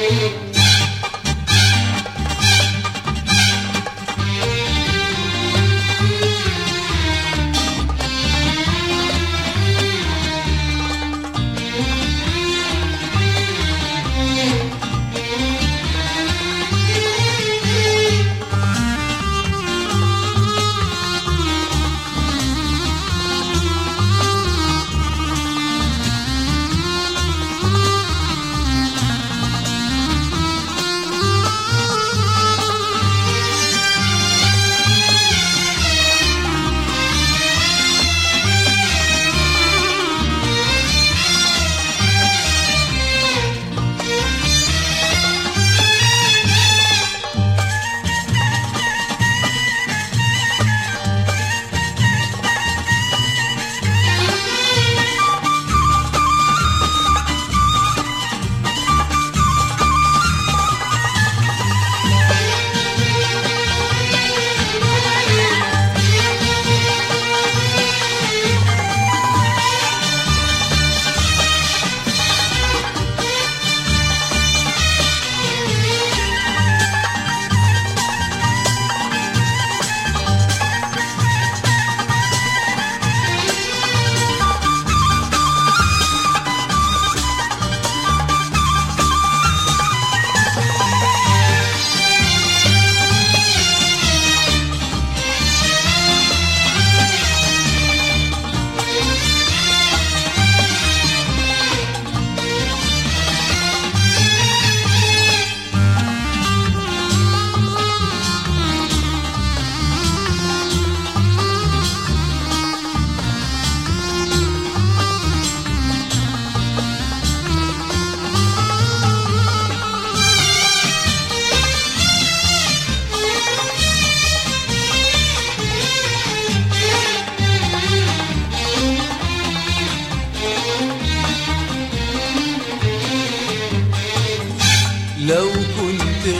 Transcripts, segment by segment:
لو كنت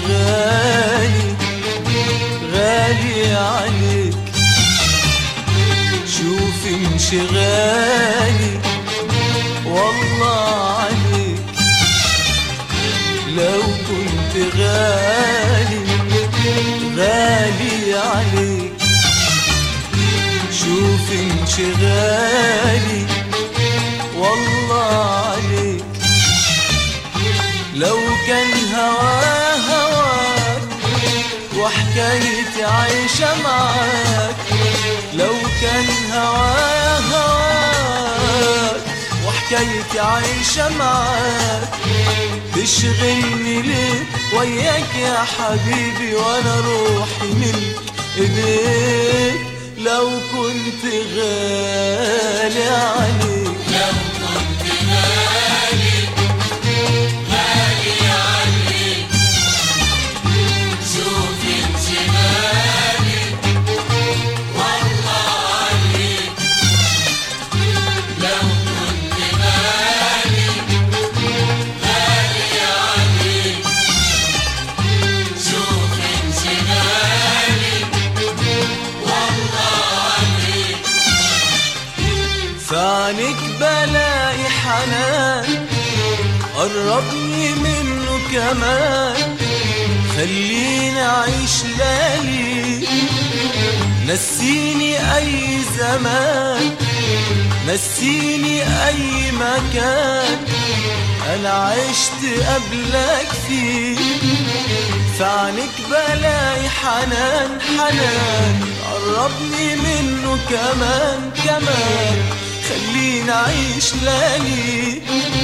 غالي غالي عليك شوف انشغالي والله عليك لو كنت غالي غالي عليك شوف انشغالي والله عليك لو كان هوا هواك وحكايتي عايشة معاك لو كان هوا هواك وحكايتي عايشة معاك تشغلني ليه وياك يا حبيبي وانا روحي من ايديك لو كنت غالي عليك لو كنت غالي غالي عليك شوف انشغالي والله عليك لو كنت غالي غالي عليك شوف انشغالي والله عليك فعنك بلاقي حنان قربني منه كمان خليني اعيش لالي نسيني اي زمان نسيني اي مكان انا عشت قبلك فيه فعنك بلاقي حنان حنان قربني منه كمان كمان خليني اعيش لالي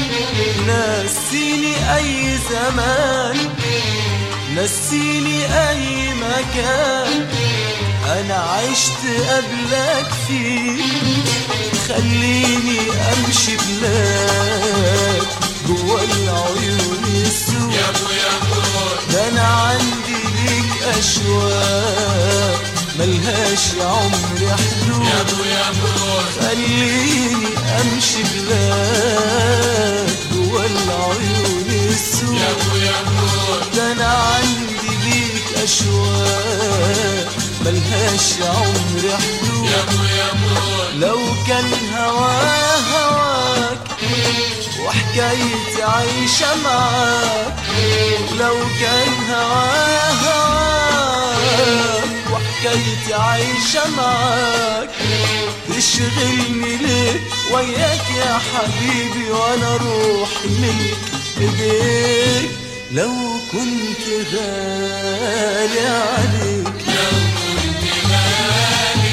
نسيني اي زمان نسيني اي مكان انا عشت قبلك فيه خليني امشي بلاك جوا العيون السود يا ابو يا ابو ده انا عندي ليك اشواق ملهاش يا عمري يا حدود ابو يا ابو خليني امشي بلاك جوا العيون يا السود ابو يا ابو ده انا عندي ليك اشواق ملهاش يا عمري حدود يا ابو يا ابو لو كان هوا هواك وحكايتي عايشة معاك لو كان هوايا هواك وحكايتي عايشة معاك تشغلني ليه وياك يا حبيبي وانا روحي ملك ايديك لو كنت غالي عليك لو كنت غالي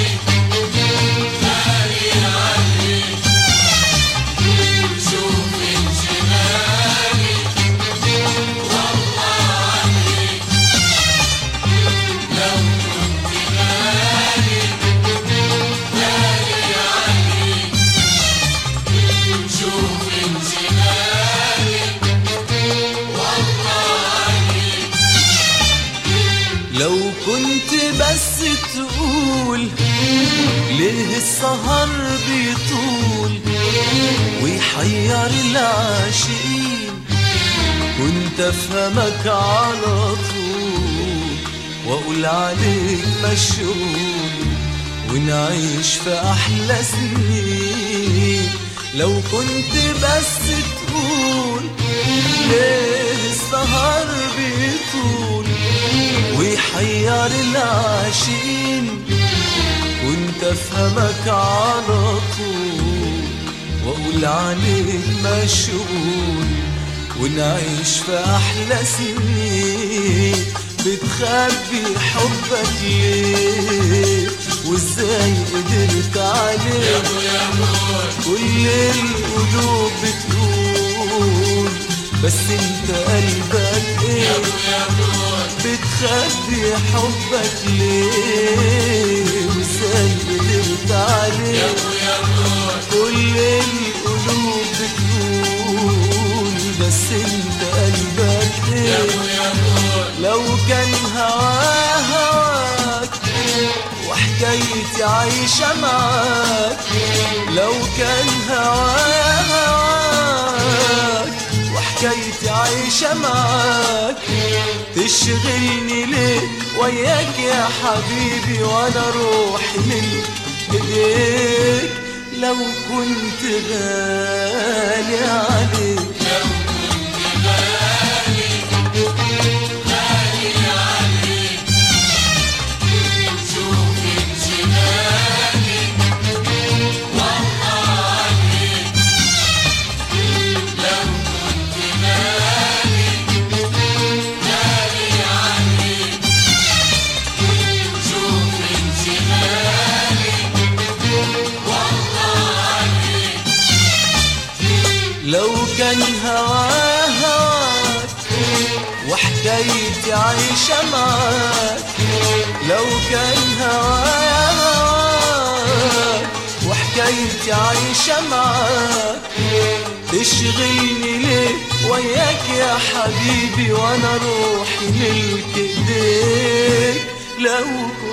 غالي عليك شوف انشغالي والله عليك لو كنت غالي غالي عليك شوف انشغالي والله عليك لو كنت بس تقول ليه السهر بيطول ويحير العاشقين كنت افهمك على طول واقول عليك مشغول ونعيش في احلى سنين لو كنت بس تقول ليه السهر بيطول ويحير العاشقين كنت افهمك على طول واقول عليك مشغول ونعيش في احلى سنين بتخبي حبك ليه وازاي قدرت عليه يا موت كل القلوب بتقول بس انت قلبك ايه يا موت بتخبي حبك ليه وازاي قدرت عليه يا موت كل القلوب بتقول بس انت قلبك يا ايه موت لو كان هوا هواك وحكايتي عايشة معاك لو كان هوا هواك وحكايتي عايشة معاك تشغلني ليه وياك يا حبيبي وانا روحي من ايديك لو كنت غالي عليك لو كنت غالي غالي عليك شوف انشغالي والله عليك لو كنت غالي غالي عليك شوف انشغالي والله عليك لو كان هوا هواك وحكايتي عايشة معاك لو كان هوا هواك وحكايتي عايشة معاك تشغلني ليه وياك يا حبيبي وانا روحي ملك ايديك لو